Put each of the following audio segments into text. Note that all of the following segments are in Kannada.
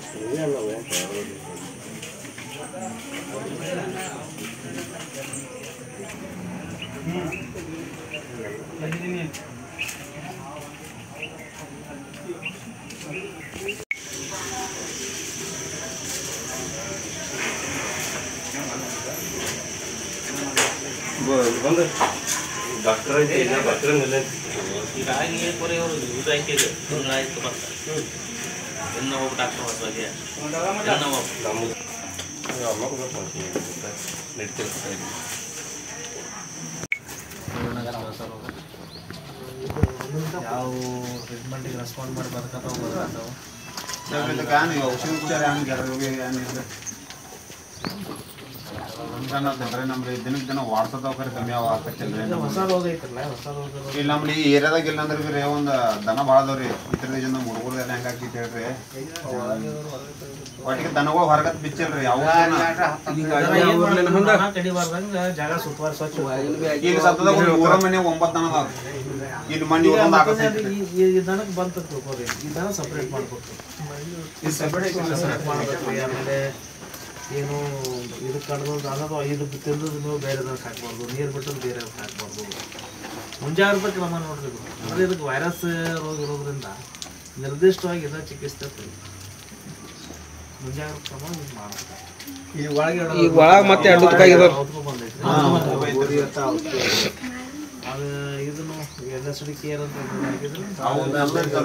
ಬಂದು ಡಾಕ್ಟರ್ ಐತೆ ಇಲ್ಲ ಡಾಕ್ಟರ್ ಇಲ್ಲ ಹೀಗಾಗಿ ಬರೀ ಅವರು ಇದು ಹಾಕಿದ್ರು ತಿಂಗಳಾಯ್ತು ಬಂತ ಇನ್ನು ಒಬ್ಬ ಡಾಕ್ಟರ್ ಹೊಸವಾಗಿ ಇನ್ನು ಒಬ್ಬ ನಮ್ಮ ಅಮ್ಮಗೂ ಬರ್ತೀನಿ ನಡೀತಿರ್ತಾರೆ ಯಾವ ಟ್ರೀಟ್ಮೆಂಟಿಗೆ ರೆಸ್ಪಾಂಡ್ ಮಾಡಿ ಬದುಕತ್ತಾವ ಬದುಕತ್ತಾವ ಔಷಧ ಉಪಚಾರ ಹಂಗೆ ಏನಿಲ್ಲ ನಮ್ರಿ ನಮ್ರಿ ದಿನಕ್ಕೆ ದಿನ ವಾಡ್ಸೋದಾವ ಕರೆ ಕಮ್ಮಿ ಅವ ಆಗ್ತೈತಿಲ್ರಿ ಹೊಸ ರೋಗ ಐತ್ರಲ್ಲ ಹೊಸ ರೋಗ ಇಲ್ಲಿ ನಮ್ದು ಈ ಏರಿಯಾದಾಗ ಇಲ್ಲ ಅಂದ್ರೆ ಬರೀ ಒಂದು ದನ ಭಾಳ ಅದಾವ್ರಿ ಇತರ ಜನ ಹುಡುಗರ್ದೆಲ್ಲ ಹೆಂಗ್ ಆಗ್ತೈತಿ ಹೇಳ್ರಿ ಒಟ್ಟಿಗೆ ದನಗಳು ಹೊರಗತ್ ಬಿಚ್ಚಲ್ರಿ ಯಾವ ಕಡಿಬಾರ್ದಂಗ ಜಾಗ ಸುತ್ತವಾರ ಸ್ವಚ್ಛ ಇಲ್ಲಿ ಸತ್ತದಾಗ ಒಂದು ಮೂರ ಮನೆ ಒಂಬತ್ತು ದನ ಅದಾವ ಇಲ್ಲಿ ಮನೆ ಈಗ ಒಂದ್ ಮತ್ತೆ ಹಾಕತೈತಿ ಅದು ಈ- ಈ ದನಕ್ಕೆ ಬಂತ ತಿಳ್ಕೊರಿ ಈ ದನ ಸಪ್ರೇಟ್ ಮಾಡ್ಬೇಕು ಈ ಸಪ್ರೇಟ್ ಮಾಡ್ಬೇಕು ಆಮೇಲೆ ಏನು ಇದು ಕಡ್ದು ಅನ್ನೋದು ಇದು ತಿಂದದ್ದು ನೀವು ಬೇರೆ ದನಕ್ಕೆ ಹಾಕ್ಬಾರ್ದು ನೀರು ಬಿಟ್ಟದ್ದು ಬೇರೆ ಹಾಕ್ಬಾರ್ದು ಮುಂಜಾಗ್ರತಾ ಕ್ರಮ ನೋಡ್ರಿ ಇದು. ಅಂದ್ರೆ ಇದಕ್ಕೆ ವೈರಸ್ ರೋಗ ಇರೋದ್ರಿಂದ ನಿರ್ದಿಷ್ಟವಾಗಿ ಇದನ್ನ ಚಿಕಿತ್ಸೆ ಕೊಡಿ ಮುಂಜಾಗ್ರತಾ ಕ್ರಮ ಇದು ಮಾಡ್ಬೇಕು ಈಗ ಒಳಗೆ ಮತ್ತೆ ಎರಡು ತುಕಾಗಿದಾವ ಔಟ್ಕೊ ಬಂದೈತಿ ಅದು ಇದನ್ನು ಎಲ್ ಎಸ್ ಡಿ ಕೇರ್ ಅಂತ ಇದು ಹಾಕಿದ್ರೆ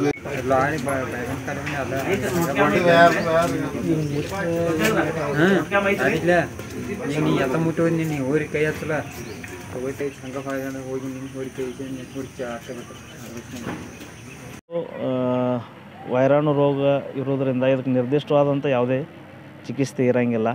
ಈಗ ನೀ ಎತ್ತ ಮುಟ್ಟಿ ಹೋಗಿ ನೀನು ಹೋರಿ ಕೈ ಹತ್ತಲ್ಲ ಹೋಗಿ ಸಂಘ ಹೋಗಿ ಹೋಗಿ ನಿನ್ನ ಹೋರಿ ಕೈ ಹುಡುಕಿ ಆ, ವೈರಾಣು ರೋಗ ಇರೋದ್ರಿಂದ ಇದಕ್ಕೆ ನಿರ್ದಿಷ್ಟವಾದಂಥ ಯಾವುದೇ ಚಿಕಿತ್ಸೆ ಇರೋಂಗಿಲ್ಲ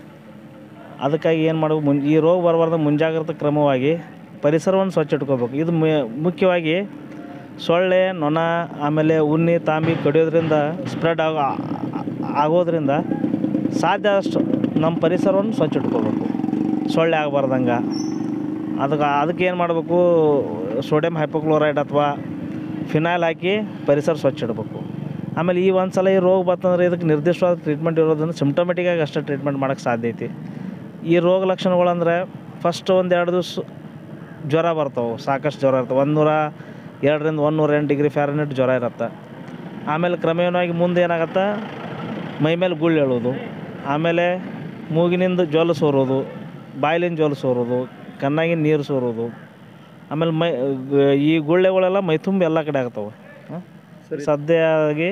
ಅದಕ್ಕಾಗಿ ಏನು ಮಾಡಬೇಕು ಮುನ್ ಈ ರೋಗ ಬರಬಾರ್ದು ಮುಂಜಾಗ್ರತಾ ಕ್ರಮವಾಗಿ ಪರಿಸರವನ್ನು ಸ್ವಚ್ಛ ಇಟ್ಕೋಬೇಕು ಇದು ಮು- ಮುಖ್ಯವಾಗಿ ಸೊಳ್ಳೆ ನೊಣ ಆಮೇಲೆ ಉಣ್ಣಿ ತಾಂಬಿ ಕಡಿಯೋದ್ರಿಂದ ಸ್ಪ್ರೆಡ್ ಆಗೋ ಆಗೋದ್ರಿಂದ ಸಾಧ್ಯ ಅಷ್ಟು ನಮ್ಮ ಪರಿಸರವನ್ನು ಸ್ವಚ್ಛ ಇಟ್ಕೋಬೇಕು ಸೊಳ್ಳೆ ಆಗಬಾರ್ದಂಗೆ ಅದಕ್ಕೆ ಅದಕ್ಕೆ ಏನು ಮಾಡಬೇಕು ಸೋಡಿಯಂ ಹೈಪೋಕ್ಲೋರೈಡ್ ಅಥವಾ ಫಿನಾಯ್ಲ್ ಹಾಕಿ ಪರಿಸರ ಸ್ವಚ್ಛ ಇಡಬೇಕು ಆಮೇಲೆ ಈ ಒಂದು ಸಲ ಈ ರೋಗ ಬಂತಂದ್ರೆ ಇದಕ್ಕೆ ನಿರ್ದಿಷ್ಟವಾದ ಟ್ರೀಟ್ಮೆಂಟ್ ಇರೋದ್ರಿಂದ ಸಿಮ್ಟಮೆಟಿಕ್ಕಾಗಿ ಅಷ್ಟೇ ಟ್ರೀಟ್ಮೆಂಟ್ ಮಾಡೋಕ್ಕೆ ಸಾಧ್ಯ ಐತಿ ಈ ರೋಗ ಲಕ್ಷಣಗಳಂದ್ರೆ ಫಸ್ಟ್ ಒಂದು ಎರಡು ದಿವಸ ಜ್ವರ ಬರ್ತಾವೆ ಸಾಕಷ್ಟು ಜ್ವರ ಇರ್ತವೆ ಒಂದೂರ ಎರಡರಿಂದ ಒಂದೂರ ಎಂಟು ಡಿಗ್ರಿ ಫ್ಯಾರನೆಟ್ ಜ್ವರ ಇರುತ್ತೆ ಆಮೇಲೆ ಕ್ರಮೇಣವಾಗಿ ಮುಂದೆ ಏನಾಗತ್ತೆ ಮೈ ಮೇಲೆ ಗುಳ್ಳು ಹೇಳೋದು ಆಮೇಲೆ ಮೂಗಿನಿಂದ ಜೊಲು ಸೋರೋದು ಬಾಯಿಲಿಂದ ಜೊಲು ಸೋರೋದು ಕಣ್ಣಾಗಿನ ನೀರು ಸೋರೋದು ಆಮೇಲೆ ಮೈ ಗ- ಈ ಗುಳ್ಳೆಗಳೆಲ್ಲ ಮೈ ತುಂಬ ಎಲ್ಲ ಕಡೆ ಆಗ್ತವೆ ಹ? ಸದ್ಯವಾಗಿ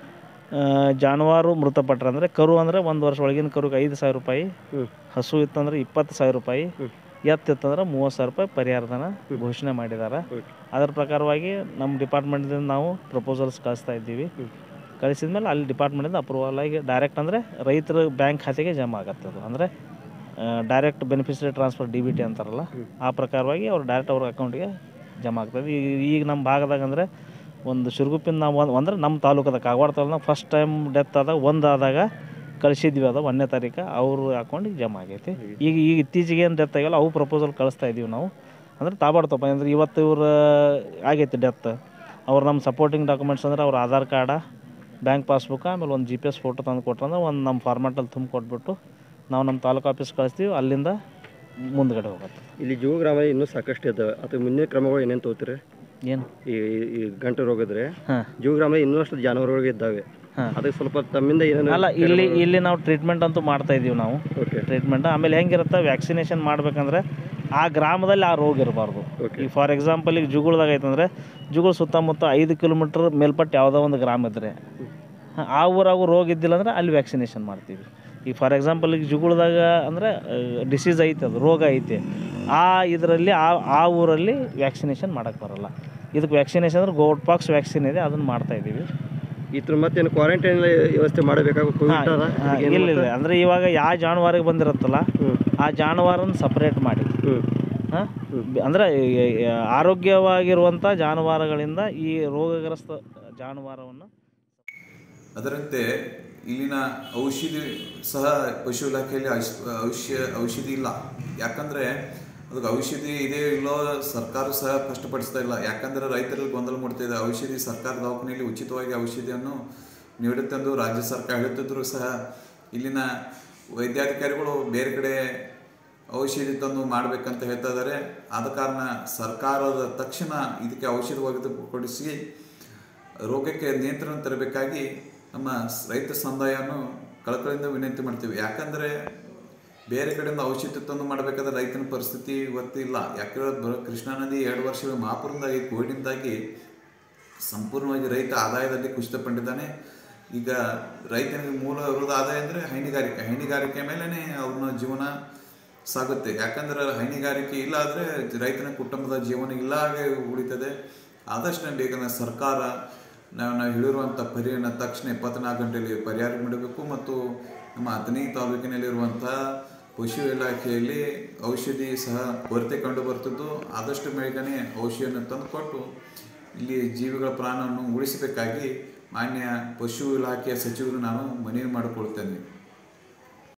ಆ, ಜಾನುವಾರು ಮೃತಪಟ್ರೆ ಅಂದರೆ ಕರು ಅಂದರೆ ಒಂದು ವರ್ಷ ಒಳಗಿನ ಕರುಗೆ ಐದು ಸಾವಿರ ರೂಪಾಯಿ ಹಸು ಇತ್ತಂದ್ರೆ ಇಪ್ಪತ್ತು ಸಾವಿರ ರೂಪಾಯಿ ಎತ್ತಿತ್ತಂದ್ರೆ ಮೂವತ್ತು ಸಾವಿರ ರೂಪಾಯಿ ಪರಿಹಾರಧನ ಘೋಷಣೆ ಮಾಡಿದ್ದಾರೆ ಅದರ ಪ್ರಕಾರವಾಗಿ ನಮ್ಮ ಡಿಪಾರ್ಟ್ಮೆಂಟ್ದಿಂದ ನಾವು ಪ್ರಪೋಸಲ್ಸ್ ಕಳಿಸ್ತಾ ಇದ್ದೀವಿ ಕಳಿಸಿದ ಮೇಲೆ ಅಲ್ಲಿ ಡಿಪಾರ್ಟ್ಮೆಂಟಿಂದ ಅಪ್ರೂವಲ್ ಆಗಿ ಡೈರೆಕ್ಟ್ ಅಂದರೆ ರೈತರ ಬ್ಯಾಂಕ್ ಖಾತೆಗೆ ಜಮಾ ಆಗತ್ತೆ ಅದು ಅಂದರೆ direct beneficiary transfer D B T ಅಂತಾರಲ್ಲ ಆ ಪ್ರಕಾರವಾಗಿ ಅವ್ರು ಡೈರೆಕ್ಟ್ ಅವ್ರ ಅಕೌಂಟಿಗೆ ಜಮಾ ಆಗ್ತದೆ ಈಗ ಈಗ ನಮ್ಮ ಭಾಗದಾಗ ಅಂದರೆ ಒಂದು ಶಿರುಗುಪ್ಪಿಂದ ನಾವು ಒಂದು ಅಂದ್ರೆ ನಮ್ಮ ತಾಲೂಕದಾಗ ಕಾಗವಾಡ ತಾಲೂಕಿನಾಗ ಫಸ್ಟ್ ಟೈಮ್ ಡೆತ್ ಆದಾಗ ಒಂದು ಆದಾಗ ಕಳಿಸಿದ್ವಿ ಅದು ಒಂದನೇ ತಾರೀಕು ಅವ್ರ ಅಕೌಂಟಿಗೆ ಜಮಾ ಆಗೈತಿ ಈಗ ಈಗ ಇತ್ತೀಚೆಗೆ ಏನು ಡೆತ್ ಆಗಿಲ್ಲ ಅವು ಪ್ರಪೋಸಲ್ ಕಳಿಸ್ತಾ ಇದ್ದೀವಿ ನಾವು ಅಂದ್ರೆ ತಾಬಾಡ್ತಪ್ಪ ಅಂದ್ರೆ ಇವತ್ತು ಇವ್ರ ಆಗೈತಿ ಡೆತ್ ಅವ್ರು ನಮ್ಮ ಸಪೋರ್ಟಿಂಗ್ ಡಾಕ್ಯುಮೆಂಟ್ಸ್ ಅಂದ್ರೆ ಅವ್ರ ಆಧಾರ್ ಕಾರ್ಡ ಬ್ಯಾಂಕ್ ಪಾಸ್ಬುಕ್ ಆಮೇಲೆ ಒಂದು ಜಿ ಪಿ ಎಸ್ ಫೋಟೋ ತಂದು ಕೊಟ್ರಂದ್ರೆ ಒಂದು ನಮ್ಮ ಫಾರ್ಮ್ಯಾಟಲ್ಲಿ ತುಂಬ ಕೊಟ್ಬಿಟ್ಟು ನಾವು ನಮ್ಮ ತಾಲೂಕು ಆಫೀಸ್ ಕಳಿಸ್ತೀವಿ ಅಲ್ಲಿಂದ ಮುಂದ್ಗಡೆ ಹೋಗುತ್ತೆ ಇಲ್ಲಿ ಜೀವ ಗ್ರಾಮ ಇನ್ನೂ ಸಾಕಷ್ಟು ಇದ್ದಾವೆ ಅಥವಾ ಮುಂದಿನ ಕ್ರಮಗಳು ಏನೇನು ತಗೋತೀರಿ ಏನು ಈ ಈ- ಈ ಗಂಟು ರೋಗ ಇದ್ರೆ ಹಾಂ ಜೀವ ಗ್ರಾಮ ಇನ್ನಷ್ಟು ಜಾನುವಾರುಗಳು ಇದ್ದಾವೆ ಹಾಂ ಅದಕ್ಕೆ ಸ್ವಲ್ಪ ತಮ್ಮಿಂದ ಏನೇನು ಅಲ್ಲ ಇಲ್ಲಿ ಇಲ್ಲಿ ನಾವು ಟ್ರೀಟ್ಮೆಂಟ್ ಅಂತೂ ಮಾಡ್ತಾ ಇದ್ದೀವಿ ನಾವು ಓಕೆ ಟ್ರೀಟ್ಮೆಂಟ್ ಆಮೇಲೆ ಹೆಂಗಿರುತ್ತೆ ವ್ಯಾಕ್ಸಿನೇಷನ್ ಮಾಡ್ಬೇಕಂದ್ರೆ ಆ ಗ್ರಾಮದಲ್ಲಿ ಆ ರೋಗ ಇರಬಾರ್ದು Okay. ಈಗ ಫಾರ್ ಎಕ್ಸಾಂಪಲ್ ಈಗ ಜುಗುಳ್ದಾಗ ಐತಂದ್ರೆ ಜುಗುಳ್ ಸುತ್ತಮುತ್ತ ಐದು ಕಿಲೋಮೀಟ್ರ್ ಮೇಲ್ಪಟ್ಟು ಯಾವುದೋ ಒಂದು ಗ್ರಾಮ ಇದ್ದರೆ ಆ ಊರಾಗೂ ರೋಗ ಇದ್ದಿಲ್ಲ ಅಂದ್ರೆ ಅಲ್ಲಿ ವ್ಯಾಕ್ಸಿನೇಷನ್ ಮಾಡ್ತೀವಿ ಈಗ ಫಾರ್ ಎಕ್ಸಾಂಪಲ್ ಈಗ ಜುಗುಳ್ದಾಗ ಅಂದರೆ ಡಿಸೀಸ್ ಐತೆ ಅದು ರೋಗ ಐತೆ ಆ ಇದರಲ್ಲಿ ಆ ಆ ಊರಲ್ಲಿ ವ್ಯಾಕ್ಸಿನೇಷನ್ ಮಾಡೋಕ್ಕೆ ಬರಲ್ಲ ಇದಕ್ಕೆ ವ್ಯಾಕ್ಸಿನೇಷನ್ ಅಂದ್ರೆ ಗೋಟ್ ಪಾಕ್ಸ್ ವ್ಯಾಕ್ಸಿನ್ ಇದೆ ಅದನ್ನು ಮಾಡ್ತಾ ಇದ್ದೀವಿ ಇದ್ರ ಮತ್ತೇನು ಕ್ವಾರಂಟೈನ್ ವ್ಯವಸ್ಥೆ ಮಾಡಬೇಕಾಗ ಹಾ, ಹಾ, ಇಲ್ಲ ಇಲ್ಲ ಅಂದರೆ ಇವಾಗ ಯಾವ ಜಾನುವಾರಿಗೆ ಬಂದಿರುತ್ತಲ್ಲ ಆ ಜಾನುವಾರನ್ನ ಸಪ್ರೇಟ್ ಮಾಡಿ ಹಾಂ ಅಂದರೆ ಆರೋಗ್ಯವಾಗಿರುವಂಥ ಜಾನುವಾರುಗಳಿಂದ ಈ ರೋಗಗ್ರಸ್ತ ಜಾನುವಾರವನ್ನು ಅದರಂತೆ ಇಲ್ಲಿನ ಔಷಧಿ ಸಹ ಪಶು ಇಲಾಖೆಯಲ್ಲಿ ಔಷ ಔಷಧ ಔಷಧಿ ಇಲ್ಲ ಯಾಕಂದರೆ ಅದಕ್ಕೆ ಔಷಧಿ ಇದೆ ಇಲ್ಲೋ ಸರ್ಕಾರ ಸಹ ಸ್ಪಷ್ಟಪಡಿಸ್ತಾ ಇಲ್ಲ ಯಾಕಂದರೆ ರೈತರಲ್ಲಿ ಗೊಂದಲ ಮೂಡ್ತಾ ಇದೆ ಔಷಧಿ ಸರ್ಕಾರ ದವಾಖಾನೆಯಲ್ಲಿ ಉಚಿತವಾಗಿ ಔಷಧಿಯನ್ನು ನೀಡುತ್ತೆಂದು ರಾಜ್ಯ ಸರ್ಕಾರ ಹೇಳುತ್ತಿದ್ದರೂ ಸಹ ಇಲ್ಲಿನ ವೈದ್ಯಾಧಿಕಾರಿಗಳು ಬೇರೆ ಕಡೆ ಔಷಧಿ ತಂದು ಮಾಡಬೇಕಂತ ಹೇಳ್ತಾ ಇದ್ದಾರೆ ಆದ ಕಾರಣ ಸರ್ಕಾರದ ತಕ್ಷಣ ಇದಕ್ಕೆ ಔಷಧ ಒದಗಿಸಿಕೊಡಿಸಿ ರೋಗಕ್ಕೆ ನಿಯಂತ್ರಣ ತರಬೇಕಾಗಿ ನಮ್ಮ ಸ್- ರೈತ ಸಮುದಾಯವನ್ನು ಕಳಕಳಿಯಿಂದ ವಿನಂತಿ ಮಾಡ್ತೀವಿ ಯಾಕಂದರೆ ಬೇರೆ ಕಡೆಯಿಂದ ಔಷಧಿ ತಂದು ಮಾಡಬೇಕಾದ್ರೆ ರೈತನ ಪರಿಸ್ಥಿತಿ ಇವತ್ತು ಇಲ್ಲ ಯಾಕಂದ್ರೆ ಬರೋ ಕೃಷ್ಣಾ ನದಿ ಎರಡು ವರ್ಷಗಳ ಮಹಾಪುರದಿಂದಾಗಿ ಕೋವಿಡಿಂದಾಗಿ ಸಂಪೂರ್ಣವಾಗಿ ರೈತ ಆದಾಯದಲ್ಲಿ ಕುಸಿತಗೊಂಡಿದ್ದಾನೆ ಈಗ ರೈತನಿಗೆ ಮೂಲಭೂತ ಆದಾಯ ಅಂದರೆ ಹೈನುಗಾರಿಕೆ ಹೈನುಗಾರಿಕೆ ಮೇಲೇ ಅವ್ರನ್ನ ಜೀವನ ಸಾಗುತ್ತೆ ಯಾಕಂದ್ರೆ ಹೈನುಗಾರಿಕೆ ಇಲ್ಲ ಆದರೆ ರೈತನ ಕುಟುಂಬದ ಜೀವನ ಇಲ್ಲ ಹಾಗೆ ಉಳಿತದೆ ಆದಷ್ಟು ಬೇಕಂದ್ರೆ ಸರ್ಕಾರ ನಾವು ನಾವು ಹೇಳಿರುವಂಥ ಪರಿಹಾರ ತಕ್ಷಣ ಇಪ್ಪತ್ನಾಲ್ಕು ಗಂಟೆಯಲ್ಲಿ ಪರಿಹಾರ ಮಾಡಬೇಕು ಮತ್ತು ನಮ್ಮ ಹತ್ತನೇ ತಾಲೂಕಿನಲ್ಲಿರುವಂಥ ಪಶು ಇಲಾಖೆಯಲ್ಲಿ ಔಷಧಿ ಸಹ ಕೊರತೆ ಕಂಡು ಬರ್ತಿದ್ದು ಆದಷ್ಟು ಬೇಗನೆ ಔಷಧಿಯನ್ನು ತಂದುಕೊಟ್ಟು ಇಲ್ಲಿ ಜೀವಿಗಳ ಪ್ರಾಣವನ್ನು ಉಳಿಸಬೇಕಾಗಿ ಮಾನ್ಯ ಪಶು ಇಲಾಖೆಯ ಸಚಿವರು ನಾನು ಮನವಿ ಮಾಡಿಕೊಳ್ತೇನೆ